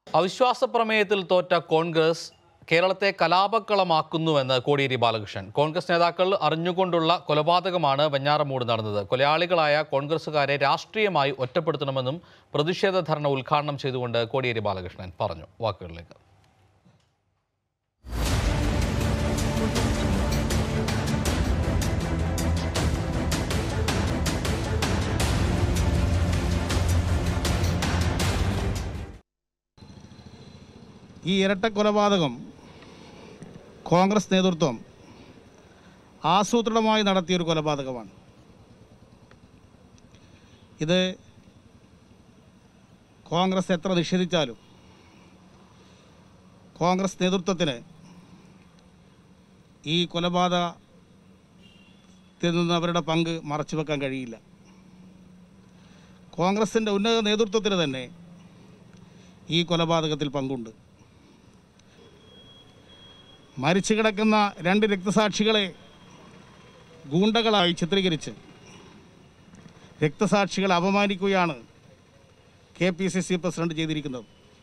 അവിശ്വാസ പ്രമേയത്തിൽ തോറ്റ കോൺഗ്രസ് കേരളത്തെ കലാപക്കളമാക്കുന്നുവെന്ന് കോടിയേരി ബാലകൃഷ്ണൻ കോൺഗ്രസ് നേതാക്കൾ അറിഞ്ഞുകൊണ്ടുള്ള കൊലപാതകമാണ് വെഞ്ഞാറമൂട് നടന്നത് കൊലയാളികളായ കോൺഗ്രസുകാരെ രാഷ്ട്രീയമായി ഒറ്റപ്പെടുത്തണമെന്നും പ്രതിഷേധ ധർണ ഉദ്ഘാടനം ചെയ്തുകൊണ്ട് കോടിയേരി ബാലകൃഷ്ണൻ പറഞ്ഞു വാക്കുകളിലേക്ക് ഈ ഇരട്ട കൊലപാതകം കോൺഗ്രസ് നേതൃത്വം ആസൂത്രിതമായി നടത്തിയൊരു കൊലപാതകമാണ് ഇത് കോൺഗ്രസ് എത്ര നിഷേധിച്ചാലും കോൺഗ്രസ് നേതൃത്വത്തിന് ഈ കൊലപാതകത്തിൽ നിന്ന് അവരുടെ പങ്ക് മറച്ചു വെക്കാൻ കഴിയില്ല കോൺഗ്രസിൻ്റെ ഉന്നത നേതൃത്വത്തിന് തന്നെ ഈ കൊലപാതകത്തിൽ പങ്കുണ്ട് മരിച്ചു കിടക്കുന്ന രണ്ട് രക്തസാക്ഷികളെ ഗൂണ്ടകളായി ചിത്രീകരിച്ച് രക്തസാക്ഷികളെ അപമാനിക്കുകയാണ് K P C C president ചെയ്തിരിക്കുന്നത്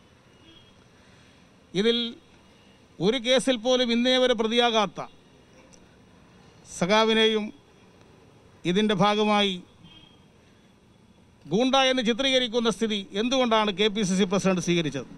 ഇതിൽ ഒരു കേസിൽ പോലും ഇന്നേ വരെ പ്രതിയാകാത്ത സഖാവിനെയും ഇതിൻ്റെ ഭാഗമായി ഗൂണ്ട എന്ന് ചിത്രീകരിക്കുന്ന സ്ഥിതി എന്തുകൊണ്ടാണ് K P C C president സ്വീകരിച്ചത്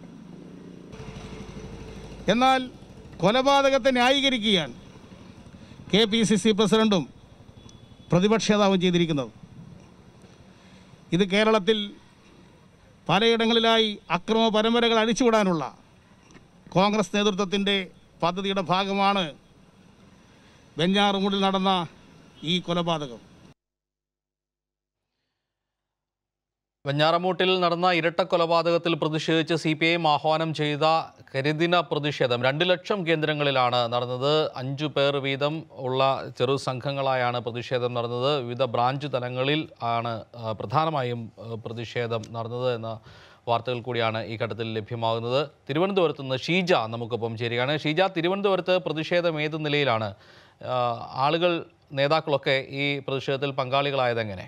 എന്നാൽ കൊലപാതകത്തെ ന്യായീകരിക്കുകയാണ് കെ പി സി സി പ്രസിഡൻറ്റും പ്രതിപക്ഷ നേതാവും ചെയ്തിരിക്കുന്നത് ഇത് കേരളത്തിൽ പലയിടങ്ങളിലായി അക്രമ പരമ്പരകൾ അഴിച്ചുവിടാനുള്ള കോൺഗ്രസ് നേതൃത്വത്തിൻ്റെ പദ്ധതിയുടെ ഭാഗമാണ് വെഞ്ഞാറുമൂടിൽ നടന്ന ഈ കൊലപാതകം വെഞ്ഞാറമൂട്ടിൽ നടന്ന ഇരട്ട കൊലപാതകത്തിൽ പ്രതിഷേധിച്ച് സി പി ഐ എം ആഹ്വാനം ചെയ്ത കരിദിന പ്രതിഷേധം രണ്ട് ലക്ഷം കേന്ദ്രങ്ങളിലാണ് നടന്നത് അഞ്ചു പേർ വീതം ഉള്ള ചെറു സംഘങ്ങളായാണ് പ്രതിഷേധം നടന്നത് വിവിധ ബ്രാഞ്ച് തലങ്ങളിൽ ആണ് ആ, പ്രധാനമായും ആ, പ്രതിഷേധം നടന്നത് എന്ന വാർത്തകൾ കൂടിയാണ് ഈ ഘട്ടത്തിൽ ലഭ്യമാകുന്നത് തിരുവനന്തപുരത്ത് നിന്ന് ഷീജ നമുക്കൊപ്പം ചേരുകയാണ് ഷീജ തിരുവനന്തപുരത്ത് പ്രതിഷേധം ഏത് നിലയിലാണ് ആ, ആളുകൾ നേതാക്കളൊക്കെ ഈ പ്രതിഷേധത്തിൽ പങ്കാളികളായതെങ്ങനെ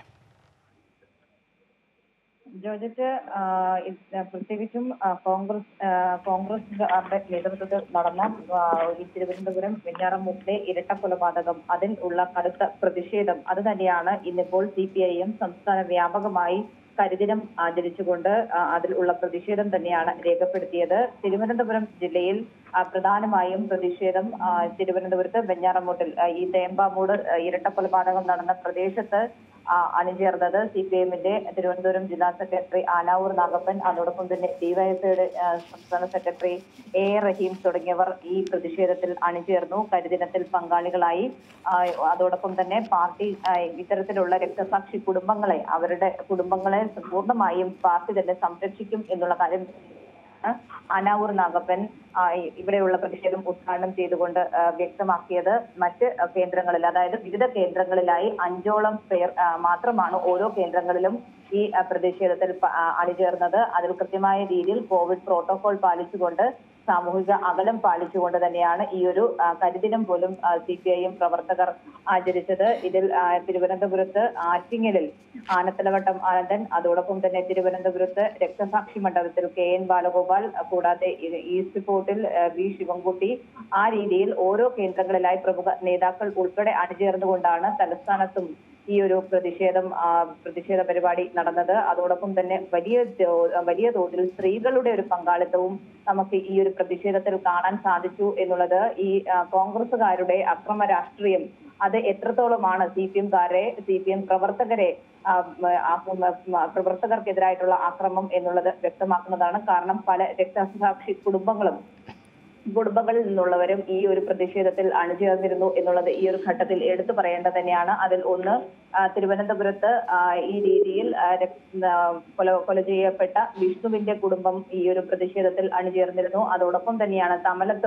ജോർജറ്റ് ആ, ഇത് പ്രത്യേകിച്ചും ആ, കോൺഗ്രസ് ആ, കോൺഗ്രസുകാരുടെ നേതൃത്വത്തിൽ നടന്ന ആ, ഈ തിരുവനന്തപുരം വെഞ്ഞാറമൂട്ടിലെ ഇരട്ട കൊലപാതകം അതിൽ ഉള്ള കടുത്ത പ്രതിഷേധം അത് തന്നെയാണ് ഇന്നിപ്പോൾ സി പി ഐ എം സംസ്ഥാന വ്യാപകമായി കരിദിനം ആചരിച്ചുകൊണ്ട് ആ, അതിൽ ഉള്ള പ്രതിഷേധം തന്നെയാണ് രേഖപ്പെടുത്തിയത് തിരുവനന്തപുരം ജില്ലയിൽ ആ, പ്രധാനമായും പ്രതിഷേധം ആ, തിരുവനന്തപുരത്ത് വെഞ്ഞാറമൂട്ടിൽ ആ, ഈ തേമ്പാമൂട് ആ, ഇരട്ട കൊലപാതകം നടന്ന പ്രദേശത്ത് ആ, അണിചേർന്നത് സി പി എമ്മിന്റെ തിരുവനന്തപുരം ജില്ലാ സെക്രട്ടറി ആനാവൂർ നാഗപ്പൻ അതോടൊപ്പം തന്നെ ഡിവൈഎഫ്ഐയുടെ സംസ്ഥാന സെക്രട്ടറി എ എ റഹീം തുടങ്ങിയവർ ഈ പ്രതിഷേധത്തിൽ അണിചേർന്നു കരിദിനത്തിൽ പങ്കാളികളായി ആ, അതോടൊപ്പം തന്നെ പാർട്ടി ആ, ഇത്തരത്തിലുള്ള രക്തസാക്ഷി കുടുംബങ്ങളെ അവരുടെ കുടുംബങ്ങളെ പൂർണ്ണമായും പാർട്ടി തന്നെ സംരക്ഷിക്കും എന്നുള്ള കാര്യം ആണ് അനാവൂർ നാഗപ്പൻ ആ, ഇ- ഇവിടെയുള്ള പ്രതിഷേധം ഉദ്ഘാടനം ചെയ്തുകൊണ്ട് ആ, വ്യക്തമാക്കിയത് മറ്റ് ആ, കേന്ദ്രങ്ങളിൽ അതായത് വിവിധ കേന്ദ്രങ്ങളിലായി അഞ്ചോളം പേർ ആ, മാത്രമാണ് ഓരോ കേന്ദ്രങ്ങളിലും ഈ ആ, പ്രതിഷേധത്തിൽ പ- ആ, അണിചേർന്നത് അതിൽ കൃത്യമായ രീതിയിൽ കോവിഡ് പ്രോട്ടോകോൾ പാലിച്ചുകൊണ്ട് സാമൂഹിക അകലം പാലിച്ചുകൊണ്ട് തന്നെയാണ് ഈ ഒരു ആ, കരിദിനം പോലും സി പി ഐ എം പ്രവർത്തകർ ആചരിച്ചത് ഇതിൽ ആ, തിരുവനന്തപുരത്ത് ആറ്റിങ്ങലിൽ ആനത്തലവട്ടം ആനന്ദൻ അതോടൊപ്പം തന്നെ തിരുവനന്തപുരത്ത് രക്തസാക്ഷി മണ്ഡലത്തിൽ കെ എൻ ബാലഗോപാൽ കൂടാതെ ഇത് ഈസ്റ്റ് ഫോർട്ടിൽ ആ, വി ശിവൻകുട്ടി ആ രീതിയിൽ ഓരോ കേന്ദ്രങ്ങളിലായി പ്രമുഖ നേതാക്കൾ ഉൾപ്പെടെ അണിചേർന്നുകൊണ്ടാണ് തലസ്ഥാനത്തും ഈ ഒരു പ്രതിഷേധം ആ, പ്രതിഷേധ പരിപാടി നടന്നത് അതോടൊപ്പം തന്നെ വലിയ തോ- വലിയ തോതിൽ സ്ത്രീകളുടെ ഒരു പങ്കാളിത്തവും നമുക്ക് ഈ ഒരു പ്രതിഷേധത്തിൽ കാണാൻ സാധിച്ചു എന്നുള്ളത് ഈ ആ, കോൺഗ്രസുകാരുടെ അക്രമ രാഷ്ട്രീയം അത് എത്രത്തോളമാണ് സി പി എംകാരെ സി പി എം പ്രവർത്തകരെ ആ, മ, ആ, മ, മ, പ്രവർത്തകർക്കെതിരായിട്ടുള്ള ആക്രമം എന്നുള്ളത് വ്യക്തമാക്കുന്നതാണ് കാരണം പല രക്തസാക്ഷി കുടുംബങ്ങളും കുടുംബങ്ങളിൽ നിന്നുള്ളവരും ഈ ഒരു പ്രതിഷേധത്തിൽ അണിചേർന്നിരുന്നു എന്നുള്ളത് ഈ ഒരു ഘട്ടത്തിൽ എടുത്തു പറയേണ്ടത് തന്നെയാണ് അതിൽ ഒന്ന് ആ, തിരുവനന്തപുരത്ത് ആ, ഈ രീതിയിൽ ആ, രക്- ആ, കൊല കൊല ചെയ്യപ്പെട്ട വിഷ്ണുവിന്റെ കുടുംബം ഈ ഒരു പ്രതിഷേധത്തിൽ അണിചേർന്നിരുന്നു അതോടൊപ്പം തന്നെയാണ് തമലത്തും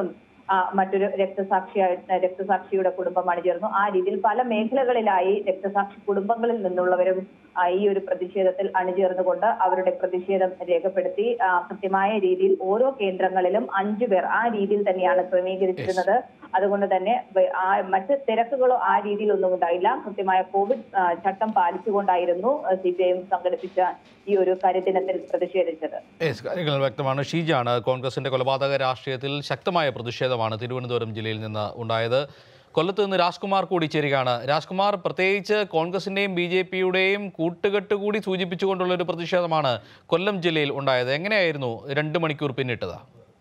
ആ, മറ്റൊരു രക്തസാക്ഷിയായി രക്തസാക്ഷിയുടെ കുടുംബം അണിചേർന്നു ആ രീതിയിൽ പല മേഖലകളിലായി രക്തസാക്ഷി കുടുംബങ്ങളിൽ നിന്നുള്ളവരും ആ, ഈ ഒരു പ്രതിഷേധത്തിൽ അണിചേർന്നുകൊണ്ട് അവരുടെ പ്രതിഷേധം രേഖപ്പെടുത്തി ആ, കൃത്യമായ രീതിയിൽ ഓരോ കേന്ദ്രങ്ങളിലും അഞ്ചു പേർ ആ രീതിയിൽ തന്നെയാണ് ക്രമീകരിച്ചിരുന്നത് അതുകൊണ്ട് തന്നെ വ- ആ മറ്റ് തിരക്കുകളോ ആ രീതിയിലൊന്നും ഉണ്ടായില്ല കൃത്യമായ കോവിഡ് ആ, ചട്ടം പാലിച്ചുകൊണ്ടായിരുന്നു സി പി ഐ എം സംഘടിപ്പിച്ച ഈ ഒരു കരിദിനത്തിൽ പ്രതിഷേധിച്ചത് യെസ് കാര്യങ്ങൾ വ്യക്തമാണ് ഷീജാണ് കോൺഗ്രസിന്റെ കൊലപാതക രാഷ്ട്രീയത്തിൽ ശക്തമായ പ്രതിഷേധമാണ് തിരുവനന്തപുരം ജില്ലയിൽ നിന്ന് ഉണ്ടായത് കൊല്ലത്ത് നിന്ന് രാജ്കുമാർ കൂടി ചേരുകയാണ് രാജ്കുമാർ പ്രത്യേകിച്ച് കോൺഗ്രസിന്റെയും ബി ജെ പിയുടെയും കൂട്ടുകെട്ട് കൂടി സൂചിപ്പിച്ചുകൊണ്ടുള്ള ഒരു പ്രതിഷേധമാണ് കൊല്ലം ജില്ലയിൽ ഉണ്ടായത് എങ്ങനെയായിരുന്നു രണ്ട് മണിക്കൂർ പിന്നിട്ടത്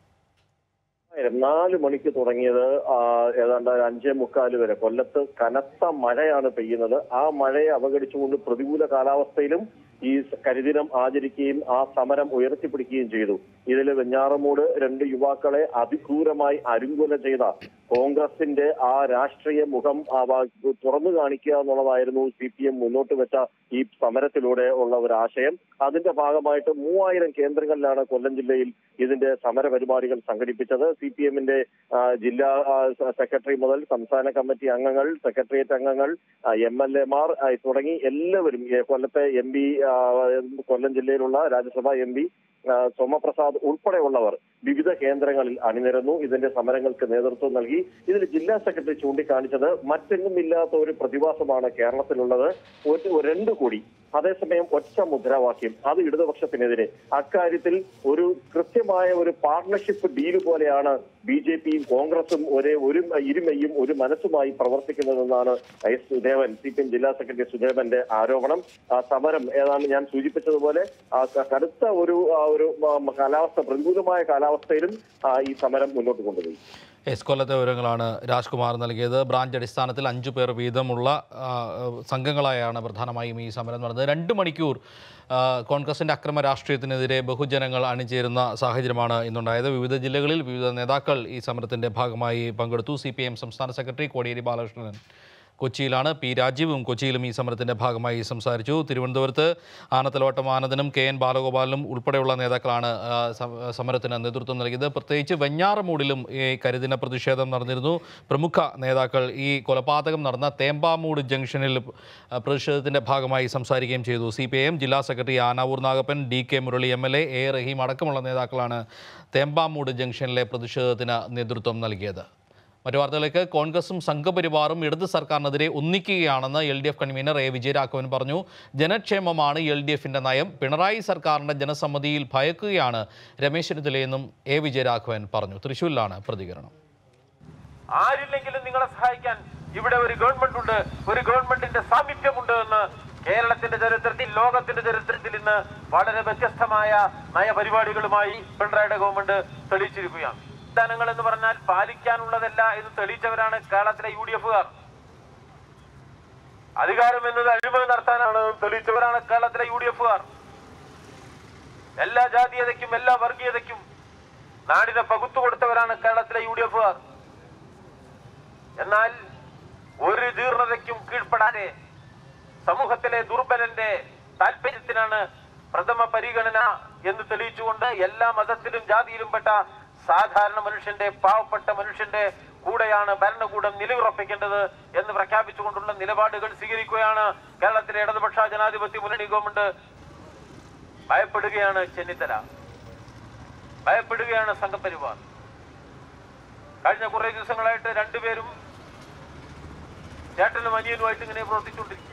നാല് മണിക്ക് തുടങ്ങിയത് ആ, ഏതാണ്ട് ഒരു അഞ്ചേ മുക്കാല് വരെ കൊല്ലത്ത് കനത്ത മഴയാണ് പെയ്യുന്നത് ആ മഴയെ അവഗണിച്ചുകൊണ്ട് പ്രതികൂല കാലാവസ്ഥയിലും ഈ കരിദിനം ആചരിക്കുകയും ആ സമരം ഉയർത്തിപ്പിടിക്കുകയും ചെയ്തു ഇതിൽ വെഞ്ഞാറമൂട് രണ്ട് യുവാക്കളെ അതിക്രൂരമായി അരുങ്കൊല ചെയ്ത കോൺഗ്രസിന്റെ ആ രാഷ്ട്രീയ മുഖം ആ വാ- തുറന്നു കാണിക്കുക എന്നുള്ളതായിരുന്നു സി പി എം മുന്നോട്ട് വെച്ച ഈ സമരത്തിലൂടെ ഉള്ള ഒരു ആശയം അതിന്റെ ഭാഗമായിട്ട് മൂവായിരം കേന്ദ്രങ്ങളിലാണ് കൊല്ലം ജില്ലയിൽ ഇതിന്റെ സമര പരിപാടികൾ സംഘടിപ്പിച്ചത് സി പി എമ്മിന്റെ ജില്ലാ ആ, സ- സെക്രട്ടറി മുതൽ സംസ്ഥാന കമ്മിറ്റി അംഗങ്ങൾ സെക്രട്ടേറിയറ്റ് അംഗങ്ങൾ എം എൽ എമാർ തുടങ്ങി എല്ലാവരും ഏ, കൊല്ലത്തെ എം പി കൊല്ലം ജില്ലയിലുള്ള രാജ്യസഭാ എം പി സോമപ്രസാദ് ഉൾപ്പെടെയുള്ളവർ വിവിധ കേന്ദ്രങ്ങളിൽ അണിനിരന്നു ഇതിന്റെ സമരങ്ങൾക്ക് നേതൃത്വം നൽകി ഇതിൽ ജില്ലാ സെക്രട്ടറി ചൂണ്ടിക്കാണിച്ചത് മറ്റെങ്ങും ഇല്ലാത്ത ഒരു പ്രതിഭാസമാണ് കേരളത്തിലുള്ളത് ഒരു രണ്ട് കോടി അതേസമയം ഒറ്റ മുദ്രാവാക്യം അത് ഇടതുപക്ഷത്തിനെതിരെ അക്കാര്യത്തിൽ ഒരു കൃത്യമായ ഒരു പാർട്ണർഷിപ്പ് ഡീല് പോലെയാണ് ബി ജെ പിയും കോൺഗ്രസും ഒരേ ഒരു ഇരുമയും ഒരു മനസ്സുമായി പ്രവർത്തിക്കുന്നതെന്നാണ് S Sudevan C P M ജില്ലാ സെക്രട്ടറി സുദേവന്റെ ആരോപണം ആ സമരം ഏതാണ്ട് ഞാൻ സൂചിപ്പിച്ചതുപോലെ ആ ക- കടുത്ത ഒരു ആ ഒരു ആ, കാലാവസ്ഥ പ്രതികൂലമായ കാലാവസ്ഥയിലും ആ, ഈ സമരം മുന്നോട്ട് കൊണ്ടുപോയി എസ് കൊല്ലത്തെ വിവരങ്ങളാണ് രാജ്കുമാർ നൽകിയത് ബ്രാഞ്ച് അടിസ്ഥാനത്തിൽ അഞ്ചു പേർ വീതമുള്ള ആ, സംഘങ്ങളായാണ് പ്രധാനമായും ഈ സമരം നടന്നത് രണ്ട് മണിക്കൂർ ആ, കോൺഗ്രസിൻ്റെ അക്രമ രാഷ്ട്രീയത്തിനെതിരെ ബഹുജനങ്ങൾ അണിചേരുന്ന സാഹചര്യമാണ് ഇന്നുണ്ടായത് വിവിധ ജില്ലകളിൽ വിവിധ നേതാക്കൾ ഈ സമരത്തിൻ്റെ ഭാഗമായി പങ്കെടുത്തു സി സംസ്ഥാന സെക്രട്ടറി കോടിയേരി ബാലകൃഷ്ണൻ കൊച്ചിയിലാണ് പി രാജീവും കൊച്ചിയിലും ഈ സമരത്തിന്റെ ഭാഗമായി സംസാരിച്ചു തിരുവനന്തപുരത്ത് ആനത്തലവട്ടം ആനന്ദനും കെ എൻ ബാലഗോപാലനും ഉൾപ്പെടെയുള്ള നേതാക്കളാണ് ആ, സമ- സമരത്തിന് നേതൃത്വം നൽകിയത് പ്രത്യേകിച്ച് വെഞ്ഞാറമൂടിലും ഈ കരിദിന പ്രതിഷേധം നടന്നിരുന്നു പ്രമുഖ നേതാക്കൾ ഈ കൊലപാതകം നടന്ന തേമ്പാമൂട് ജംഗ്ഷനിൽ ആ, പ്രതിഷേധത്തിന്റെ ഭാഗമായി സംസാരിക്കുകയും ചെയ്തു സി പി ഐ എം ജില്ലാ secretary Anavoor Nagappan D K Murali M L A A Rahim അടക്കമുള്ള നേതാക്കളാണ് തേമ്പാമൂട് ജംഗ്ഷനിലെ പ്രതിഷേധത്തിന് നേതൃത്വം നൽകിയത് മറ്റു വാർത്തകളിലേക്ക് കോൺഗ്രസും സംഘപരിവാറും ഇടത് സർക്കാരിനെതിരെ ഒന്നിക്കുകയാണെന്ന് L D F convener A Vijayaraghavan പറഞ്ഞു ജനക്ഷേമമാണ് എൽ ഡി എഫിന്റെ നയം പിണറായി സർക്കാരിന്റെ ജനസമ്മതിയിൽ ഭയക്കുകയാണ് രമേശ് ചെന്നിത്തലയെന്നും എ വിജയരാഘവൻ പറഞ്ഞു തൃശൂരിലാണ് പ്രതികരണം ആരില്ലെങ്കിലും നിങ്ങളെ സഹായിക്കാൻ ഇവിടെ ഒരു ഗവൺമെന്റ് ഉണ്ട് ഒരു ഗവൺമെന്റിന്റെ സാമീപ്യമുണ്ട് എന്ന് കേരളത്തിന്റെ ചരിത്രത്തിൽ ലോകത്തിന്റെ ചരിത്രത്തിൽ ഇന്ന് വളരെ വ്യത്യസ്തമായ നയപരിപാടികളുമായി പിണറായിയുടെ ഗവൺമെന്റ് തെളിയിച്ചിരിക്കുകയാണ് വാഗ്ദാനങ്ങൾ എന്ന് പറഞ്ഞാൽ പാലിക്കാനുള്ളതല്ല എന്ന് തെളിയിച്ചവരാണ് കേരളത്തിലെ യു ഡി എഫുകാർ അധികാരം എന്നത് അഴിമതി നടത്താനാണ് തെളിയിച്ചവരാണ് കേരളത്തിലെ യു ഡി എഫുകാർ എല്ലാ ജാതീയതയ്ക്കും എല്ലാ വർഗീയതയ്ക്കും നാടിനെ പകുത്തു കൊടുത്തവരാണ് കേരളത്തിലെ യു ഡി എഫുകാർ എന്നാൽ ഒരു ജീർണതയ്ക്കും കീഴ്പ്പെടാതെ സമൂഹത്തിലെ ദുർബലന്റെ താല്പര്യത്തിനാണ് പ്രഥമ പരിഗണന എന്ന് തെളിയിച്ചുകൊണ്ട് എല്ലാ മതത്തിലും ജാതിയിലും പെട്ട സാധാരണ മനുഷ്യന്റെ പാവപ്പെട്ട മനുഷ്യന്റെ കൂടെയാണ് ഭരണകൂടം നിലയുറപ്പിക്കേണ്ടത് എന്ന് പ്രഖ്യാപിച്ചുകൊണ്ടുള്ള നിലപാടുകൾ സ്വീകരിക്കുകയാണ് കേരളത്തിലെ ഇടതുപക്ഷ ജനാധിപത്യ മുന്നണി ഗവൺമെന്റ് ഭയപ്പെടുകയാണ് ചെന്നിത്തല ഭയപ്പെടുകയാണ് സംഘപരിവാർ കഴിഞ്ഞ കുറെ ദിവസങ്ങളായിട്ട് രണ്ടുപേരും ചേട്ടനും അനിയനുമായിട്ട് ഇങ്ങനെ പ്രവർത്തിച്ചുകൊണ്ടിരിക്കുക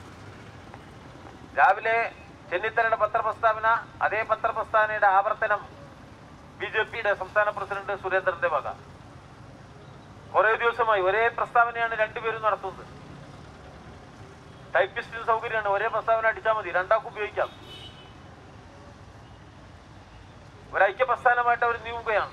രാവിലെ ചെന്നിത്തലയുടെ പത്രപ്രസ്താവന അതേ പത്രപ്രസ്താവനയുടെ ആവർത്തനം ബി ജെ പിയുടെ സംസ്ഥാന പ്രസിഡന്റ് സുരേന്ദ്രന്റെ വക കുറെ ദിവസമായി ഒരേ പ്രസ്താവനയാണ് രണ്ടുപേരും നടത്തുന്നത് ടൈപ്പിസ്റ്റിന് സൗകര്യമാണ് ഒരേ പ്രസ്താവന അടിച്ചാൽ മതി രണ്ടാൾക്കും ഉപയോഗിക്കാം ഒരു ഐക്യ പ്രസ്ഥാനമായിട്ട് അവർ നീങ്ങുകയാണ്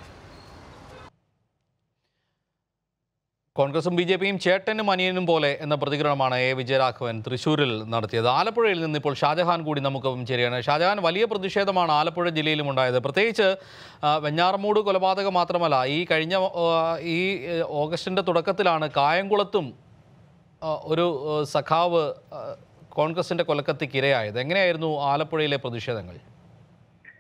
കോൺഗ്രസും ബി ജെ പിയും ചേട്ടനും അനിയനും പോലെ എന്ന പ്രതികരണമാണ് എ വിജയരാഘവൻ തൃശ്ശൂരിൽ നടത്തിയത് ആലപ്പുഴയിൽ നിന്ന് ഇപ്പോൾ ഷാജഹാൻ കൂടി നമുക്കൊപ്പം ചേരുകയാണ് ഷാജഹാൻ വലിയ പ്രതിഷേധമാണ് ആലപ്പുഴ ജില്ലയിലും ഉണ്ടായത് പ്രത്യേകിച്ച് ആ, വെഞ്ഞാറമൂട് കൊലപാതകം മാത്രമല്ല ഈ കഴിഞ്ഞ ആ, ഈ ഏ, ഓഗസ്റ്റിൻ്റെ തുടക്കത്തിലാണ് കായംകുളത്തും ആ, ഒരു ആ, സഖാവ് ആ, കോൺഗ്രസിൻ്റെ കൊലക്കത്തിക്ക് ഇരയായത് എങ്ങനെയായിരുന്നു ആലപ്പുഴയിലെ പ്രതിഷേധങ്ങൾ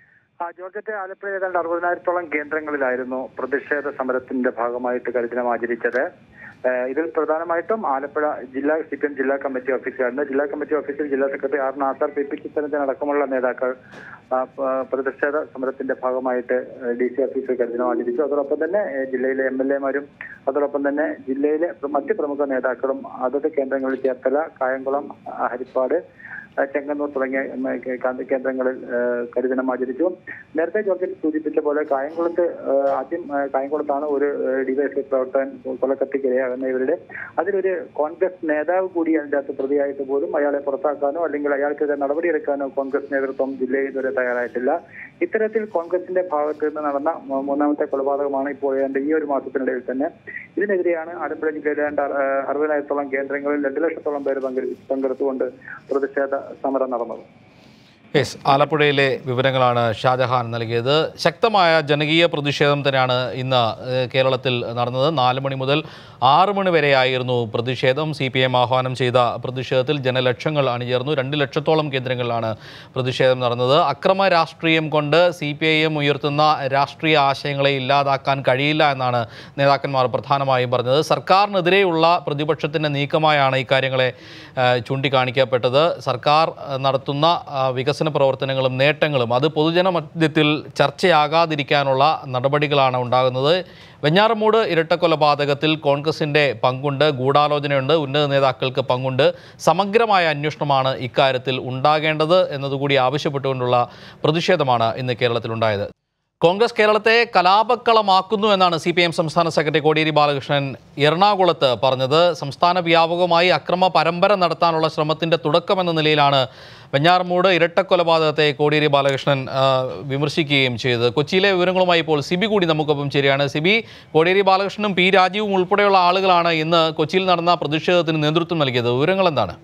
ആ, ജോർജറ്റ് ആലപ്പുഴ ഏതാണ്ട് അറുപതിനായിരത്തോളം കേന്ദ്രങ്ങളിലായിരുന്നു പ്രതിഷേധ സമരത്തിന്റെ ഭാഗമായിട്ട് കരിദിനം ആചരിച്ചത് ഏഹ് ഇതിൽ പ്രധാനമായിട്ടും ആലപ്പുഴ ജില്ലാ സി പി എം ജില്ലാ കമ്മിറ്റി ഓഫീസിലായിരുന്നു ജില്ലാ കമ്മിറ്റി ഓഫീസിൽ ജില്ലാ secretary R Nasar P P Chittaranjan അടക്കമുള്ള നേതാക്കൾ ആ, പ- പ്രതിഷേധ സമരത്തിന്റെ ഭാഗമായിട്ട് ഡി സി ഓഫീസിൽ കരിദിനം ആചരിച്ചു അതോടൊപ്പം തന്നെ ഏഹ് ജില്ലയിലെ എം എൽ എമാരും അതോടൊപ്പം തന്നെ ജില്ലയിലെ മറ്റ് പ്രമുഖ നേതാക്കളും അതത് കേന്ദ്രങ്ങളിൽ ചേർത്തല കായംകുളം ആ, ഹരിപ്പാട് ആ, ചെങ്ങന്നൂർ തുടങ്ങിയ ഉം, കേ- കാന്തി കേന്ദ്രങ്ങളിൽ ആ, കരിദിനം ആചരിച്ചു നേരത്തെ ജോർജറ്റ് സൂചിപ്പിച്ച പോലെ കായംകുളത്ത് ആ, ആദ്യം ആ, കായംകുളത്താണ് ഒരു ഡിവൈഎസ്ഐ പ്രവർത്തകൻ കൊലക്കത്തിക്ക് ഇരയാകുന്ന ഇവരുടെ അതിലൊരു കോൺഗ്രസ് നേതാവ് കൂടി അതിൻ്റെ അകത്ത് പ്രതിയായിട്ട് പോലും അയാളെ പുറത്താക്കാനോ അല്ലെങ്കിൽ അയാൾക്കെതിരെ നടപടിയെടുക്കാനോ കോൺഗ്രസ് നേതൃത്വം ജില്ലയിൽ ഇതുവരെ തയ്യാറായിട്ടില്ല ഇത്തരത്തിൽ കോൺഗ്രസിന്റെ ഭാഗത്ത് നിന്ന് നടന്ന മൂ- മൂന്നാമത്തെ കൊലപാതകമാണ് ഇപ്പോൾ ഏതാണ്ട് ഈ ഒരു മാസത്തിനിടയിൽ തന്നെ ഇതിനെതിരെയാണ് ആലപ്പുഴ ജില്ലയിലെ ഏതാണ്ട് അറു- ആ, അറുപതിനായിരത്തോളം കേന്ദ്രങ്ങളിൽ രണ്ട് ലക്ഷത്തോളം പേര് പങ്കെടു പങ്കെടുത്തുകൊണ്ട് പ്രതിഷേധ സമരം നടന്നത് യെസ് ആലപ്പുഴയിലെ വിവരങ്ങളാണ് ഷാജഹാൻ നൽകിയത് ശക്തമായ ജനകീയ പ്രതിഷേധം തന്നെയാണ് ഇന്ന് ഏഹ്, കേരളത്തിൽ നടന്നത് നാല് മണി മുതൽ ആറ് മണി വരെയായിരുന്നു പ്രതിഷേധം സി പി എം ആഹ്വാനം ചെയ്ത പ്രതിഷേധത്തിൽ ജനലക്ഷങ്ങൾ അണിചേർന്നു രണ്ട് ലക്ഷത്തോളം കേന്ദ്രങ്ങളിലാണ് പ്രതിഷേധം നടന്നത് അക്രമ രാഷ്ട്രീയം കൊണ്ട് സി പി ഐ എം ഉയർത്തുന്ന രാഷ്ട്രീയ ആശയങ്ങളെ ഇല്ലാതാക്കാൻ കഴിയില്ല എന്നാണ് നേതാക്കന്മാർ പ്രധാനമായും പറഞ്ഞത് സർക്കാരിനെതിരെയുള്ള പ്രതിപക്ഷത്തിൻ്റെ നീക്കമായാണ് ഇക്കാര്യങ്ങളെ ഏഹ്, ചൂണ്ടിക്കാണിക്കപ്പെട്ടത് സർക്കാർ ഏഹ്, നടത്തുന്ന ആ, വികസന പ്രവർത്തനങ്ങളും നേട്ടങ്ങളും അത് പൊതുജന മധ്യത്തിൽ ചർച്ചയാകാതിരിക്കാനുള്ള നടപടികളാണ് ഉണ്ടാകുന്നത് വെഞ്ഞാറമൂട് ഇരട്ടക്കൊലപാതകത്തിൽ കോൺഗ്രസിൻ്റെ പങ്കുണ്ട് ഗൂഢാലോചനയുണ്ട് ഉന്നത നേതാക്കൾക്ക് പങ്കുണ്ട് സമഗ്രമായ അന്വേഷണമാണ് ഇക്കാര്യത്തിൽ ഉണ്ടാകേണ്ടത് എന്നതുകൂടി ആവശ്യപ്പെട്ടുകൊണ്ടുള്ള പ്രതിഷേധമാണ് ഇന്ന് കേരളത്തിലുണ്ടായത് കോൺഗ്രസ് കേരളത്തെ കലാപക്കളമാക്കുന്നു എന്നാണ് സി പി എം സംസ്ഥാന സെക്രട്ടറി കോടിയേരി ബാലകൃഷ്ണൻ എറണാകുളത്ത് പറഞ്ഞത് സംസ്ഥാന വ്യാപകമായി അക്രമ പരമ്പര നടത്താനുള്ള ശ്രമത്തിൻ്റെ തുടക്കമെന്ന നിലയിലാണ് വെഞ്ഞാറമൂട് ഇരട്ടക്കൊലപാതകത്തെ കോടിയേരി ബാലകൃഷ്ണൻ ആ, വിമർശിക്കുകയും ചെയ്തത് കൊച്ചിയിലെ വിവരങ്ങളുമായി ഇപ്പോൾ സിബി കൂടി നമുക്കൊപ്പം ചേരുകയാണ് സിബി കോടിയേരി ബാലകൃഷ്ണനും പി രാജീവും ഉൾപ്പെടെയുള്ള ആളുകളാണ് ഇന്ന് കൊച്ചിയിൽ നടന്ന പ്രതിഷേധത്തിന് നേതൃത്വം നൽകിയത് വിവരങ്ങൾ എന്താണ്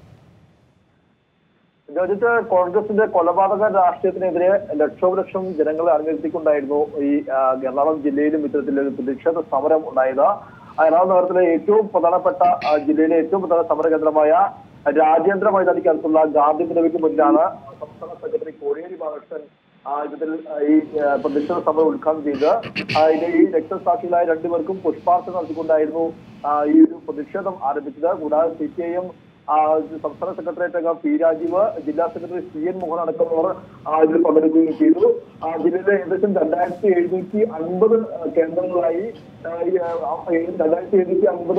ജോജിത്ത് കോൺഗ്രസിന്റെ കൊലപാതക രാഷ്ട്രീയത്തിനെതിരെ ലക്ഷോപലക്ഷം ജനങ്ങളെ അണിനിരത്തിക്കൊണ്ടായിരുന്നു ഈ ആ, എറണാകുളം ജില്ലയിലും ഇത്തരത്തിലൊരു പ്രതിഷേധ സമരം ഉണ്ടായത് ആ, എറണാകുളം നഗരത്തിലെ ഏറ്റവും പ്രധാനപ്പെട്ട ആ, ജില്ലയിലെ ഏറ്റവും പ്രധാന സമര കേന്ദ്രമായ രാജേന്ദ്ര മൈതാനിക്ക് അടുത്തുള്ള ഗാന്ധി പ്രതിമയ്ക്ക് മുന്നിലാണ് സംസ്ഥാന സെക്രട്ടറി കോടിയേരി ബാലകൃഷ്ണൻ ആ, ഇതിൽ ആ, ഈ ആ, പ്രതിഷേധ സമരം ഉദ്ഘാടനം ചെയ്ത് ആ, ഇത് ഈ രക്തസാക്ഷികളായ രണ്ടുപേർക്കും പുഷ്പാർച്ചന നടത്തിക്കൊണ്ടായിരുന്നു ആ, ഈ ഒരു പ്രതിഷേധം ആരംഭിച്ചത് കൂടാതെ സി പി ഐ എം ആ, സംസ്ഥാന സെക്രട്ടേറിയറ്റ് അംഗം പി രാജീവ് ജില്ലാ സെക്രട്ടറി സി എൻ മോഹൻ അടക്കമുള്ളവർ ആ, ഇതിൽ പങ്കെടുക്കുകയും ചെയ്തു ആ, ജില്ലയിലെ ഏകദേശം രണ്ടായിരത്തി എഴുന്നൂറ്റി അൻപത് കേന്ദ്രങ്ങളായി ആ, ഈ, ആ, ഈ രണ്ടായിരത്തി എഴുന്നൂറ്റി അൻപത്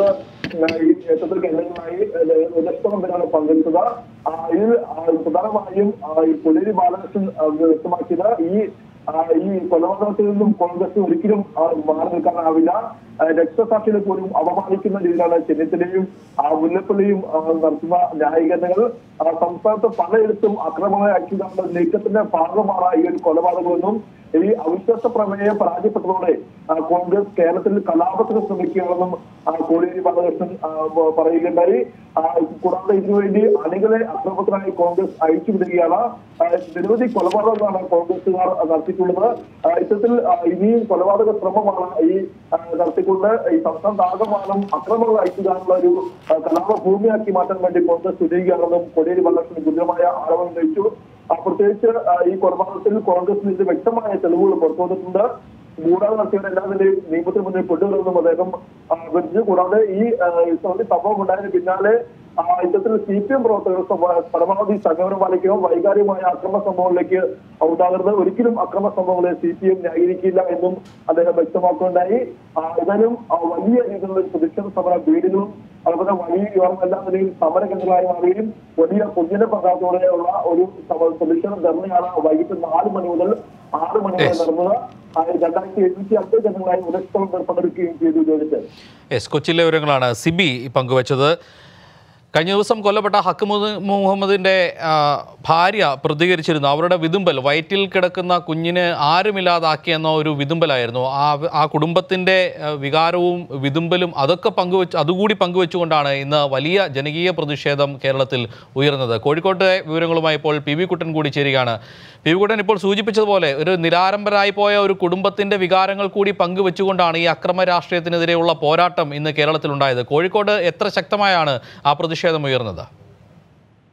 ഈ ക്ഷേത്രത്തിൽ കേന്ദ്രങ്ങളായി ഒരു ലക്ഷത്തോളം പേരാണ് പങ്കെടുത്തത് ആ, ഇതിൽ ആ, പ്രധാനമായും ആ, ഈ പുലേരി ബാലകൃഷ്ണൻ ആ, വ്യക്തമാക്കിയത് ഈ ആ, ഈ കൊലപാതകത്തിൽ നിന്നും കോൺഗ്രസ് ഒരിക്കലും ആ, മാറി നിൽക്കാനാവില്ല ആ, രക്തസാക്ഷികളെ പോലും അപമാനിക്കുന്ന രീതിയിലാണ് ചെന്നിത്തലയും ആ, മുല്ലപ്പള്ളിയും ആ, നടത്തുന്ന ന്യായീകരണങ്ങൾ ആ, സംസ്ഥാനത്ത് പലയിടത്തും അക്രമങ്ങളെ അയക്കാനുള്ള നീക്കത്തിന്റെ ഭാഗമാണ് ഈ ഒരു കൊലപാതകമെന്നും ഈ അവിശ്വാസ പ്രമേയം പരാജയപ്പെട്ടതോടെ ആ, കോൺഗ്രസ് കേരളത്തിൽ കലാപത്തിന് ശ്രമിക്കുകയാണെന്നും ആ, കോടിയേരി ബാലകൃഷ്ണൻ ആ, പ- പറയുകയുണ്ടായി ആ, കൂടാതെ ഇതിനുവേണ്ടി അണികളെ അക്രമത്തിനായി കോൺഗ്രസ് അയച്ചുവിടുകയാണ് ആ, നിരവധി കൊലപാതകങ്ങളാണ് കോൺഗ്രസുകാർ നടത്തിയിട്ടുള്ളത് ആ, ഇത്തരത്തിൽ ആ, ഇനിയും കൊലപാതക ശ്രമമാണ് ഈ ആ, നടത്തിക്കൊണ്ട് ഈ സംസ്ഥാനത്താകമാനം അക്രമങ്ങൾ അയക്കാനുള്ള ഒരു ആ, കലാപ ഭൂമിയാക്കി മാറ്റാൻ വേണ്ടി കോൺഗ്രസ് തുനിയുകയാണെന്നും കോടിയേരി ബാലകൃഷ്ണൻ ഗുരുതരമായ ആരോപണം ഉന്നയിച്ചു ആ, പ്രത്യേകിച്ച് ആ, ഈ കൊലപാതകത്തിൽ കോൺഗ്രസിന് വ്യക്തമായ തെളിവുകൾ പുറത്തു വന്നിട്ടുണ്ട് ഗൂഢാതെ നടത്തിയവരെ എല്ലാവരുടെയും നിയമത്തിന് മുന്നിൽ കൊണ്ടുവരുമെന്നും അദ്ദേഹം ആ, വിളിച്ചു കൂടാതെ ഈ ആ, ഈ സംഭവം ഉണ്ടായതിന് പിന്നാലെ ആ, ഇത്തരത്തിൽ സി പി എം പ്രവർത്തകർ സ്വ- പരമാവധി സംയമനം പാലിക്കുകയും വൈകാരികമായ അക്രമ സംഭവങ്ങളിലേക്ക് ഉണ്ടാകരുത് ഒരിക്കലും അക്രമ സംഭവങ്ങളെ സി പി എം ന്യായീകരിക്കില്ല എന്നും അദ്ദേഹം വ്യക്തമാക്കുകയുണ്ടായി ആ, ഏതായാലും ആ, വലിയ രീതിയിലുള്ള ഒരു പ്രതിഷേധ സമരം വീടിലും അതുപോലെ വലിയ യോഗം എല്ലാ നിലയും സമര കേന്ദ്രങ്ങളായി മാറുകയും വലിയ പൊതുജന പങ്കാളിത്തോടെയുള്ള ഒരു സമ- പ്രതിഷേധ ധർണയാണ് വൈകിട്ട് നാല് മണി മുതൽ ആറ് മണി വരെ Yes. നടന്നത് ആ, രണ്ടായിരത്തി എഴുന്നൂറ്റി അമ്പത് ജനങ്ങളായി ഒരു ലക്ഷത്തോളം പേർ പങ്കെടുക്കുകയും ചെയ്തു ജോലിച്ച് എസ് കൊച്ചിയിലെ വിവരങ്ങളാണ് സിബി പങ്കുവച്ചത് കഴിഞ്ഞ ദിവസം കൊല്ലപ്പെട്ട ഹക്ക് മുഹ- മുഹമ്മദിൻ്റെ ആ, ഭാര്യ പ്രതികരിച്ചിരുന്നു അവരുടെ വിതുമ്പൽ വയറ്റിൽ കിടക്കുന്ന കുഞ്ഞിന് ആരുമില്ലാതാക്കിയെന്ന ഒരു വിതുമ്പലായിരുന്നു ആ ആ കുടുംബത്തിൻ്റെ ആ, വികാരവും വിതുമ്പലും അതൊക്കെ പങ്കുവെച്ച് അതുകൂടി പങ്കുവെച്ചുകൊണ്ടാണ് ഇന്ന് വലിയ ജനകീയ പ്രതിഷേധം കേരളത്തിൽ ഉയർന്നത് കോഴിക്കോട്ടെ വിവരങ്ങളുമായി ഇപ്പോൾ പി വി കുട്ടൻ കൂടി ചേരുകയാണ് പി വി കുട്ടൻ ഇപ്പോൾ സൂചിപ്പിച്ചതുപോലെ ഒരു നിരാരംഭരായി പോയ ഒരു കുടുംബത്തിൻ്റെ വികാരങ്ങൾ കൂടി പങ്കുവെച്ചുകൊണ്ടാണ് ഈ അക്രമ രാഷ്ട്രീയത്തിനെതിരെയുള്ള പോരാട്ടം ഇന്ന് കേരളത്തിലുണ്ടായത് കോഴിക്കോട് എത്ര ശക്തമായാണ് ആ പ്രതിഷേധം ഉയർന്നത്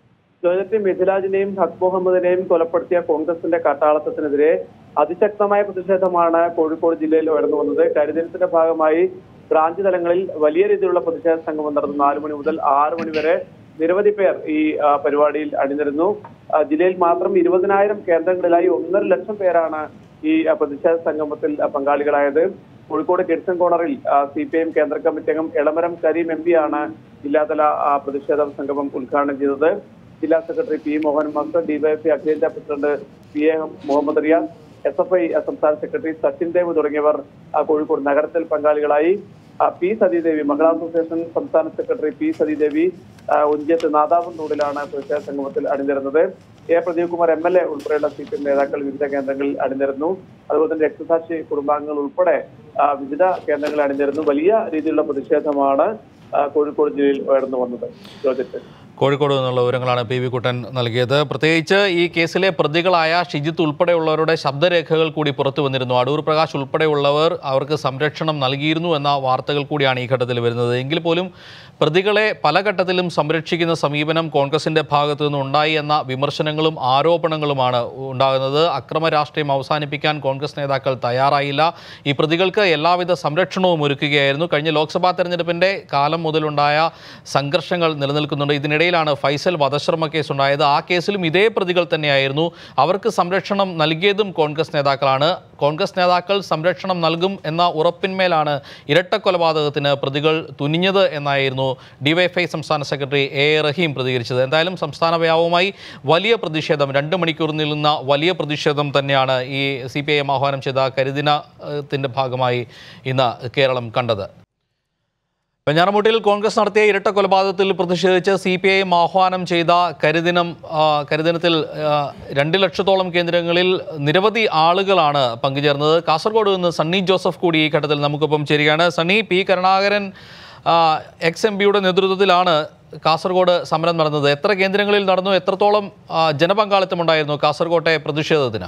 ജോജറ്റ് മിഥിലാജിനെയും ഹക് മുഹമ്മദിനെയും കൊലപ്പെടുത്തിയ കോൺഗ്രസിന്റെ കട്ടാളത്തത്തിനെതിരെ അതിശക്തമായ പ്രതിഷേധമാണ് കോഴിക്കോട് ജില്ലയിൽ ഉയർന്നു വന്നത് കരിദിനത്തിന്റെ ഭാഗമായി ബ്രാഞ്ച് തലങ്ങളിൽ വലിയ രീതിയിലുള്ള പ്രതിഷേധ സംഗമം നടന്നു നാലു മണി മുതൽ ആറു മണി വരെ നിരവധി പേർ ഈ ആ, പരിപാടിയിൽ അണിനിരന്നു ആ, ജില്ലയിൽ മാത്രം ഇരുപതിനായിരം കേന്ദ്രങ്ങളിലായി ഒന്നര ലക്ഷം പേരാണ് ഈ ആ, പ്രതിഷേധ സംഗമത്തിൽ ആ, പങ്കാളികളായത് കോഴിക്കോട് കിഡ്സൺ കോർണറിൽ സി പി ഐ എം കേന്ദ്ര കമ്മിറ്റി അംഗം എളമരം കരീം എം പി ആണ് ജില്ലാതല ആ, പ്രതിഷേധ സംഗമം ഉദ്ഘാടനം ചെയ്തത് ജില്ലാ secretary P Mohan master DYFI അഖിലേന്ത്യാ president P A Muhammad Riyas S F I സംസ്ഥാന സെക്രട്ടറി സച്ചിൻ ദേവ് തുടങ്ങിയവർ ആ, കോഴിക്കോട് നഗരത്തിൽ പങ്കാളികളായി ആ, പി സതീദേവി മഹിളാ അസോസിയേഷൻ സംസ്ഥാന സെക്രട്ടറി പി സതീദേവി ആ, ഒഞ്ചിയത്ത് നാദാപുർ റോഡിലാണ് പ്രതിഷേധ സംഗമത്തിൽ അണിനിരുന്നത് A Pradeep Kumar M L A ഉൾപ്പെടെയുള്ള സി പി എം നേതാക്കൾ വിവിധ കേന്ദ്രങ്ങളിൽ അണിനിരന്നു അതുപോലെ തന്നെ രക്തസാക്ഷി കുടുംബാംഗങ്ങൾ ഉൾപ്പെടെ ആ, വിവിധ കേന്ദ്രങ്ങളിൽ അണിനിരന്നു വലിയ രീതിയിലുള്ള പ്രതിഷേധമാണ് ആ, കോഴിക്കോട് ജില്ലയിൽ ഉയർന്നു വന്നത് ജോജറ്റ് കോഴിക്കോട് നിന്നുള്ള വിവരങ്ങളാണ് പി വി കുട്ടൻ നൽകിയത് പ്രത്യേകിച്ച് ഈ കേസിലെ പ്രതികളായ ഷിജിത്ത് ഉൾപ്പെടെയുള്ളവരുടെ ശബ്ദരേഖകൾ കൂടി പുറത്തു വന്നിരുന്നു അടൂർ പ്രകാശ് ഉൾപ്പെടെയുള്ളവർ അവർക്ക് സംരക്ഷണം നൽകിയിരുന്നു എന്ന വാർത്തകൾ കൂടിയാണ് ഈ ഘട്ടത്തിൽ വരുന്നത് എങ്കിൽ പോലും പ്രതികളെ പല ഘട്ടത്തിലും സംരക്ഷിക്കുന്ന സമീപനം കോൺഗ്രസിന്റെ ഭാഗത്തു നിന്ന് ഉണ്ടായി എന്ന വിമർശനങ്ങളും ആരോപണങ്ങളുമാണ് ഉണ്ടാകുന്നത് അക്രമ രാഷ്ട്രീയം അവസാനിപ്പിക്കാൻ കോൺഗ്രസ് നേതാക്കൾ തയ്യാറായില്ല ഈ പ്രതികൾക്ക് എല്ലാവിധ സംരക്ഷണവും ഒരുക്കുകയായിരുന്നു കഴിഞ്ഞ ലോക്സഭാ തെരഞ്ഞെടുപ്പിന്റെ കാലം മുതലുണ്ടായ സംഘർഷങ്ങൾ നിലനിൽക്കുന്നുണ്ട് ഇതിനിടയിലാണ് ഫൈസൽ വധശ്രമ കേസ് ഉണ്ടായത് ആ കേസിലും ഇതേ പ്രതികൾ തന്നെയായിരുന്നു അവർക്ക് സംരക്ഷണം നൽകിയതും കോൺഗ്രസ് നേതാക്കളാണ് കോൺഗ്രസ് നേതാക്കൾ സംരക്ഷണം നൽകും എന്ന ഉറപ്പിന്മേലാണ് ഇരട്ട കൊലപാതകത്തിന് പ്രതികൾ തുനിഞ്ഞത് എന്നായിരുന്നു ഡിവൈഎഫ്ഐ സംസ്ഥാന സെക്രട്ടറി എ എ റഹീം പ്രതികരിച്ചത് എന്തായാലും സംസ്ഥാന വ്യാപകമായി വലിയ പ്രതിഷേധം രണ്ട് മണിക്കൂർ നീളുന്ന വലിയ പ്രതിഷേധം തന്നെയാണ് ഈ സി പി ഐ എം ആഹ്വാനം ചെയ്ത കരിദിനത്തിൻ്റെ ഭാഗമായി ഇന്ന് കേരളം കണ്ടത് വെഞ്ഞാറമൂട്ടിൽ കോൺഗ്രസ് നടത്തിയ ഇരട്ട കൊലപാതകത്തിൽ പ്രതിഷേധിച്ച് സി പി ഐ എം ആഹ്വാനം ചെയ്ത കരിദിനം ആ, കരിദിനത്തിൽ ആ, രണ്ട് ലക്ഷത്തോളം കേന്ദ്രങ്ങളിൽ നിരവധി ആളുകളാണ് പങ്കുചേർന്നത് കാസർഗോഡ് നിന്ന് സണ്ണി ജോസഫ് കൂടി ഈ ഘട്ടത്തിൽ നമുക്കൊപ്പം ചേരുകയാണ് സണ്ണി പി കരുണാകരൻ ആ, എക്സ് എം പിയുടെ നേതൃത്വത്തിലാണ് കാസർഗോഡ് സമരം നടന്നത് എത്ര കേന്ദ്രങ്ങളിൽ നടന്നു എത്രത്തോളം ആ, ജനപങ്കാളിത്തം ഉണ്ടായിരുന്നു കാസർഗോട്ടെ പ്രതിഷേധത്തിന്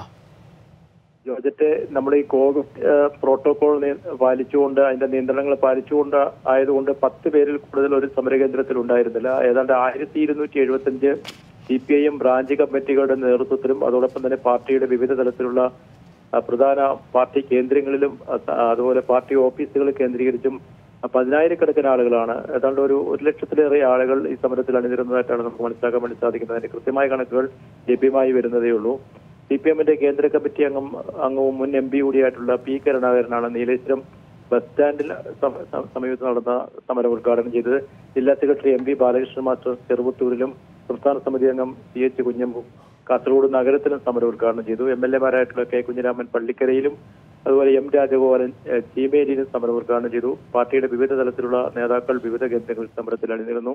ജോർജറ്റ് നമ്മൾ ഈ കോവിഡ് ഏഹ്, പ്രോട്ടോകോൾ നി- പാലിച്ചുകൊണ്ട് അതിന്റെ നിയന്ത്രണങ്ങൾ പാലിച്ചുകൊണ്ട് ആയതുകൊണ്ട് പത്ത് പേരിൽ കൂടുതൽ ഒരു സമരകേന്ദ്രത്തിൽ ഉണ്ടായിരുന്നില്ല ഏതാണ്ട് ആയിരത്തി ഇരുന്നൂറ്റി എഴുപത്തി അഞ്ച് C P I M branch കമ്മിറ്റികളുടെ നേതൃത്വത്തിലും അതോടൊപ്പം തന്നെ പാർട്ടിയുടെ വിവിധ തലത്തിലുള്ള ആ, പ്രധാന പാർട്ടി കേന്ദ്രങ്ങളിലും അത് അതുപോലെ പാർട്ടി ഓഫീസുകൾ കേന്ദ്രീകരിച്ചും ആ, പതിനായിരക്കണക്കിന് ആളുകളാണ് ഏതാണ്ട് ഒരു ഒരു ലക്ഷത്തിലേറെ ആളുകൾ ഈ സമരത്തിൽ അണിനിരുന്നതായിട്ടാണ് നമുക്ക് മനസ്സിലാക്കാൻ വേണ്ടി സാധിക്കുന്നത് അതിന്റെ കൃത്യമായ കണക്കുകൾ ലഭ്യമായി വരുന്നതേ ഉള്ളൂ സി പി എമ്മിന്റെ കേന്ദ്ര കമ്മിറ്റി അംഗം അംഗവും മുൻ എം പി കൂടിയായിട്ടുള്ള പി കരുണാകരനാണ് നീലേശ്വരം ബസ് സ്റ്റാൻഡിൽ സമ- സമ- സമീപത്ത് നടന്ന സമരം ഉദ്ഘാടനം ചെയ്തത് ജില്ലാ secretary M P Balakrishnan master ചെറുപത്തൂരിലും സംസ്ഥാന സമിതി അംഗം സി എച്ച് കുഞ്ഞമ്പും കാസർഗോഡ് നഗരത്തിലും സമരം ഉദ്ഘാടനം ചെയ്തു എം എൽ എമാരായിട്ടുള്ള കെ കുഞ്ഞിരാമൻ പള്ളിക്കരയിലും അതുപോലെ എം രാജഗോപാലൻ ഏഹ്, ചീമേലിയിലും സമരം ഉദ്ഘാടനം ചെയ്തു പാർട്ടിയുടെ വിവിധ തലത്തിലുള്ള നേതാക്കൾ വിവിധ കേന്ദ്രങ്ങളിൽ സമരത്തിൽ അണിനിരുന്നു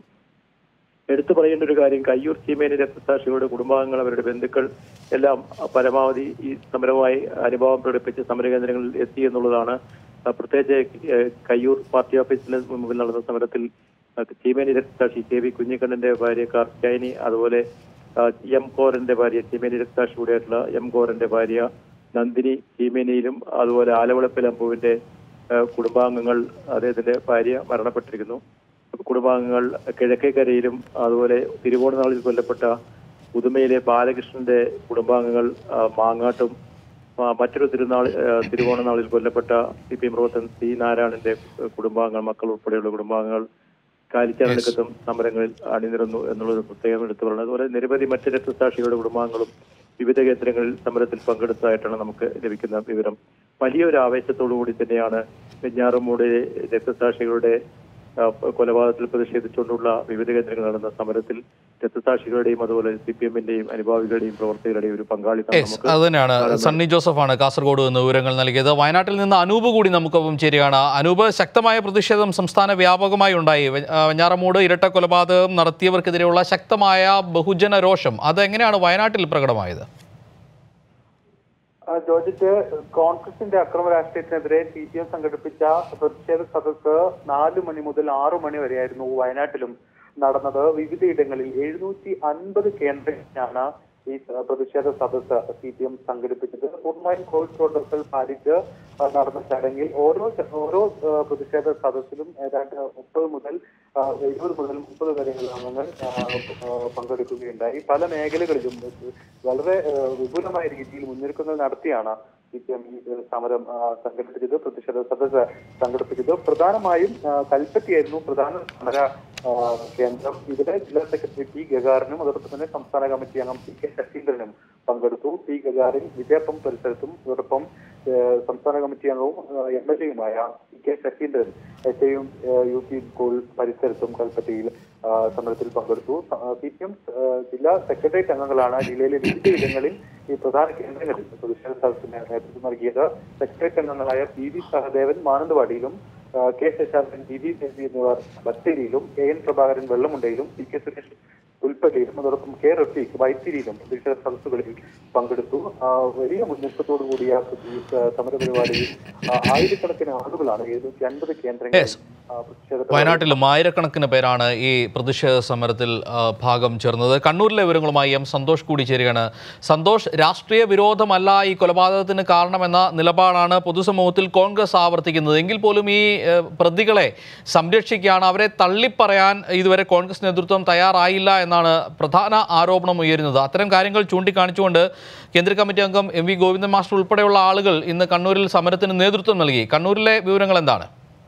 എടുത്തു പറയേണ്ട ഒരു കാര്യം കയ്യൂർ ചീമേനി രക്തസാക്ഷികളുടെ കുടുംബാംഗങ്ങൾ അവരുടെ ബന്ധുക്കൾ എല്ലാം പരമാവധി ഈ സമരവുമായി അനുഭവം പ്രകടിപ്പിച്ച് സമരകേന്ദ്രങ്ങളിൽ എത്തി എന്നുള്ളതാണ് ആ, പ്രത്യേകിച്ച് ഏഹ്, കയ്യൂർ പാർട്ടി ഓഫീസിന് മുമ്പിൽ നടന്ന സമരത്തിൽ ആ, ചീമേനി രക്തസാക്ഷി കെ വി കുഞ്ഞിക്കണ്ണന്റെ ഭാര്യ കാർത്തിയായനി അതുപോലെ ആ, എം കോരന്റെ ഭാര്യ ചീമേനി രക്തസാക്ഷി കൂടിയായിട്ടുള്ള എം കോരന്റെ ഭാര്യ നന്ദിനി ചീമേനിയിലും അതുപോലെ ആലവളപ്പിൽ അമ്പുവിന്റെ ആ, കുടുംബാംഗങ്ങൾ അദ്ദേഹത്തിന്റെ ഭാര്യ മരണപ്പെട്ടിരിക്കുന്നു കുടുംബാംഗങ്ങൾ കിഴക്കേക്കരയിലും അതുപോലെ തിരുവോണനാളിൽ കൊല്ലപ്പെട്ട പുതുമയിലെ ബാലകൃഷ്ണന്റെ കുടുംബാംഗങ്ങൾ ആ, മാങ്ങാട്ടും ആ, മറ്റൊരു തിരുനാൾ ആ, തിരുവോണനാളിൽ കൊല്ലപ്പെട്ട സി പി എം പ്രവർത്തകൻ സി നാരായണന്റെ കുടുംബാംഗങ്ങൾ മക്കൾ ഉൾപ്പെടെയുള്ള കുടുംബാംഗങ്ങൾ കാലിച്ചാനടുക്കത്തും സമരങ്ങളിൽ അണിനിരന്നു എന്നുള്ളത് പ്രത്യേകം എടുത്തു പറയുന്നത് അതുപോലെ നിരവധി മറ്റ് രക്തസാക്ഷികളുടെ കുടുംബാംഗങ്ങളും വിവിധ കേന്ദ്രങ്ങളിൽ സമരത്തിൽ പങ്കെടുത്തതായിട്ടാണ് നമുക്ക് ലഭിക്കുന്ന വിവരം വലിയൊരു ആവേശത്തോടു കൂടി തന്നെയാണ് വെഞ്ഞാറമൂട് രക്തസാക്ഷികളുടെ ആ, കൊലപാതകത്തിൽ പ്രതിഷേധിച്ചുകൊണ്ടുള്ള വിവിധ കേന്ദ്രങ്ങളിൽ നടന്ന സമരത്തിൽ രക്തസാക്ഷികളുടെയും അതുപോലെ സി പി എമ്മിന്റെയും അനുഭാവികളുടെയും പ്രവർത്തകരുടെയും ഒരു പങ്കാളിത്തം യെസ് അത് തന്നെയാണ് സണ്ണി ജോസഫാണ് കാസർഗോഡ് നിന്ന് വിവരങ്ങൾ നൽകിയത് വയനാട്ടിൽ നിന്ന് അനൂപ് കൂടി നമുക്കൊപ്പം ചേരുകയാണ് അനൂപ് ശക്തമായ പ്രതിഷേധം സംസ്ഥാന വ്യാപകമായി ഉണ്ടായി വെ- ആ, വെഞ്ഞാറമൂട് ഇരട്ട കൊലപാതകം നടത്തിയവർക്കെതിരെയുള്ള ശക്തമായ ബഹുജന രോഷം അതെങ്ങനെയാണ് വയനാട്ടിൽ പ്രകടമായത് ആ, ജോർജിറ്റ് കോൺഗ്രസിന്റെ അക്രമ രാഷ്ട്രീയത്തിനെതിരെ സി പി എം സംഘടിപ്പിച്ച പ്രതിഷേധ സദസ്സ് നാല് മണി മുതൽ ആറു മണി വരെയായിരുന്നു വയനാട്ടിലും നടന്നത് വിവിധയിടങ്ങളിൽ എഴുന്നൂറ്റി അൻപത് കേന്ദ്രങ്ങളിലാണ് ഈ സ- പ്രതിഷേധ സദസ്സ് സി പി എം സംഘടിപ്പിച്ചത് പൂർണ്ണമായും കോവിഡ് പ്രോട്ടോകോൾ പാലിച്ച് ആ, നടന്ന ചടങ്ങിൽ ഓരോ ച- ഓരോ ആ, പ്രതിഷേധ സദസ്സിലും ഏതാണ്ട് മുപ്പത് മുതൽ ആ, ഇരുപത് മുതൽ മുപ്പത് വരെയുള്ള അംഗങ്ങൾ ആ, ആ, പങ്കെടുക്കുകയുണ്ടായി പല മേഖലകളിലും വളരെ ആ, വിപുലമായ രീതിയിൽ മുന്നൊരുക്കങ്ങൾ നടത്തിയാണ് സി പി എം ഈ സമരം ആ, സംഘടിപ്പിച്ചത് പ്രതിഷേധ സദസ്സ് സംഘടിപ്പിച്ചത് പ്രധാനമായും ആ, കൽപ്പറ്റയായിരുന്നു പ്രധാന സമര ആ, കേന്ദ്രം ഇവിടെ ജില്ലാ സെക്രട്ടറി പി ഗഗാറിനും അതോടൊപ്പം തന്നെ സംസ്ഥാന കമ്മിറ്റി അംഗം പി കെ ശശീന്ദ്രനും പങ്കെടുത്തു പി ഗഗാറിൻ വിജയപ്പം പരിസരത്തും അതോടൊപ്പം ആ, സംസ്ഥാന കമ്മിറ്റി അംഗവും എം എൽ എയുമായ പി കെ ശശീന്ദ്രൻ എസ് ഐയും യു പി സ്കൂൾ പരിസരത്തും കൽപ്പറ്റയിൽ ആ, സമരത്തിൽ പങ്കെടുത്തു സി പി എം ജില്ലാ സെക്രട്ടേറിയറ്റ് അംഗങ്ങളാണ് ജില്ലയിലെ വിവിധ ഇടങ്ങളിൽ ഈ പ്രധാന കേന്ദ്രങ്ങളിൽ പ്രതിഷേധ സദസ്സിന് നേതൃത്വം നൽകിയത് സെക്രട്ടേറിയറ്റ് അംഗങ്ങളായ പി വി സഹദേവൻ മാനന്തവാടിയിലും ആ, K Sasanthan G V Devi എന്നിവർ ബത്തേരിയിലും കെ എൻ പ്രഭാകരൻ വെള്ളമുണ്ടയിലും പി കെ സുരേഷ് പുൽപ്പള്ളിയിലും അതോടൊപ്പം കെ റഫീഖ് വൈത്തിരിയിലും പ്രതിഷേധ സദസ്സുകളിൽ പങ്കെടുത്തു ആ, വലിയ മുന്നൊരുക്കത്തോടു കൂടിയ ഈ സ- സമരപരിപാടിയിൽ ആ, ആയിരക്കണക്കിന് ആളുകളാണ് എഴുന്നൂറ്റി അൻപത് കേന്ദ്രങ്ങളിൽ Yes. ആ, പ്രതിഷേധ വയനാട്ടിലും ആയിരക്കണക്കിന് പേരാണ് ഈ പ്രതിഷേധ സമരത്തിൽ ആ, ഭാഗം ചേർന്നത് കണ്ണൂരിലെ വിവരങ്ങളുമായി എം സന്തോഷ് കൂടി ചേരുകയാണ് സന്തോഷ് രാഷ്ട്രീയ വിരോധമല്ല ഈ കൊലപാതകത്തിന് കാരണമെന്ന നിലപാടാണ് പൊതുസമൂഹത്തിൽ കോൺഗ്രസ് ആവർത്തിക്കുന്നത് എങ്കിൽ പോലും ഈ ഏ, പ്രതികളെ സംരക്ഷിക്കാൻ അവരെ തള്ളിപ്പറയാൻ ഇതുവരെ കോൺഗ്രസ് നേതൃത്വം തയ്യാറായില്ല എന്നാണ് പ്രധാന ആരോപണം ഉയരുന്നത് അത്തരം കാര്യങ്ങൾ ചൂണ്ടിക്കാണിച്ചുകൊണ്ട് കേന്ദ്ര കമ്മിറ്റി അംഗം എം വി ഗോവിന്ദൻ മാസ്റ്റർ ഉൾപ്പെടെയുള്ള ആളുകൾ ഇന്ന് കണ്ണൂരിൽ സമരത്തിന് നേതൃത്വം നൽകി കണ്ണൂരിലെ വിവരങ്ങൾ എന്താണ്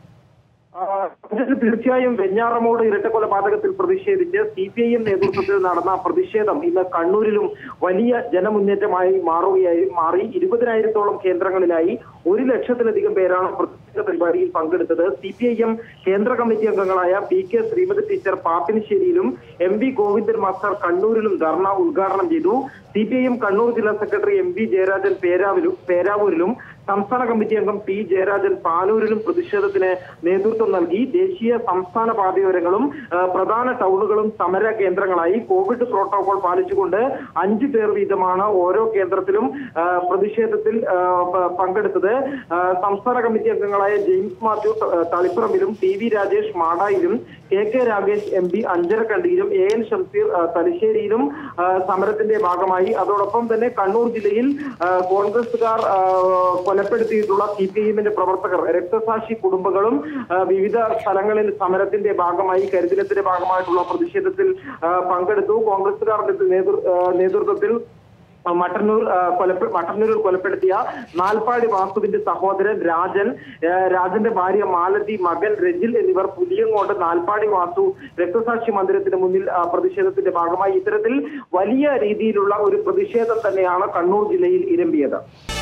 ഇതിൽ തീർച്ചയായും വെഞ്ഞാറമൂട് ഇരട്ടക്കൊലപാതകത്തിൽ പ്രതിഷേധിച്ച് സി പി ഐ എം നേതൃത്വത്തിൽ നടന്ന പ്രതിഷേധം ഇന്ന് കണ്ണൂരിലും വലിയ ജനമുന്നേറ്റമായി മാറുകയായി മാറി ഇരുപതിനായിരത്തോളം കേന്ദ്രങ്ങളിലായി ഒരു ലക്ഷത്തിലധികം പേരാണ് പ്രതിഷേധ പരിപാടിയിൽ പങ്കെടുത്തത് സി പി ഐ എം കേന്ദ്ര കമ്മിറ്റി അംഗങ്ങളായ പി കെ ശ്രീമതി ടീച്ചർ പാപ്പിനിശ്ശേരിയിലും എം വി ഗോവിന്ദൻ മാസ്റ്റർ കണ്ണൂരിലും ധർണ ഉദ്ഘാടനം ചെയ്തു C P I M Kannur ജില്ലാ സെക്രട്ടറി എം വി ജയരാജൻ പേരാവിലും പേരാവൂരിലും സംസ്ഥാന കമ്മിറ്റി അംഗം പി ജയരാജൻ പാനൂരിലും പ്രതിഷേധത്തിന് നേതൃത്വം നൽകി ദേശീയ സംസ്ഥാന പാതയോരങ്ങളും ആ, പ്രധാന ടൗണുകളും സമര കേന്ദ്രങ്ങളായി കോവിഡ് പ്രോട്ടോകോൾ പാലിച്ചുകൊണ്ട് അഞ്ചു പേർ വീതമാണ് ഓരോ കേന്ദ്രത്തിലും ആ, പ്രതിഷേധത്തിൽ ആ, പ- പങ്കെടുത്തത് ആ, സംസ്ഥാന കമ്മിറ്റി അംഗങ്ങളായ ജെയിംസ് മാത്യു ത- തളിപ്പറമ്പിലും ടി വി രാജേഷ് മാടായിലും K K Ragesh M P അഞ്ചരക്കണ്ടിയിലും എ എൻ ഷംസീർ ആ, തലശ്ശേരിയിലും ആ, സമരത്തിന്റെ ഭാഗമായി അതോടൊപ്പം തന്നെ കണ്ണൂർ ജില്ലയിൽ ആ, കോൺഗ്രസുകാർ ആ, കൊലപ്പെടുത്തിയിട്ടുള്ള സി പി എമ്മിന്റെ പ്രവർത്തകർ രക്തസാക്ഷി കുടുംബങ്ങളും ആ, വിവിധ സ്ഥലങ്ങളിൽ സമരത്തിന്റെ ഭാഗമായി കരുതലത്തിന്റെ ഭാഗമായിട്ടുള്ള പ്രതിഷേധത്തിൽ ആ, പങ്കെടുത്തു കോൺഗ്രസുകാരുടെ നേതൃ ആ, നേതൃത്വത്തിൽ മട്ടന്നൂർ ആ, കൊലപ്പെ മട്ടന്നൂരിൽ കൊലപ്പെടുത്തിയ നാൽപ്പാടി വാസുവിന്റെ സഹോദരൻ രാജൻ ആ, രാജന്റെ ഭാര്യ മാലതി മകൻ രജിൽ എന്നിവർ പുതിയങ്ങോട്ട് നാൽപ്പാടി വാസു രക്തസാക്ഷി മന്ദിരത്തിന് മുന്നിൽ ആ, പ്രതിഷേധത്തിന്റെ ഭാഗമായി ഇത്തരത്തിൽ വലിയ രീതിയിലുള്ള ഒരു പ്രതിഷേധം തന്നെയാണ് കണ്ണൂർ ജില്ലയിൽ ഇരമ്പിയത്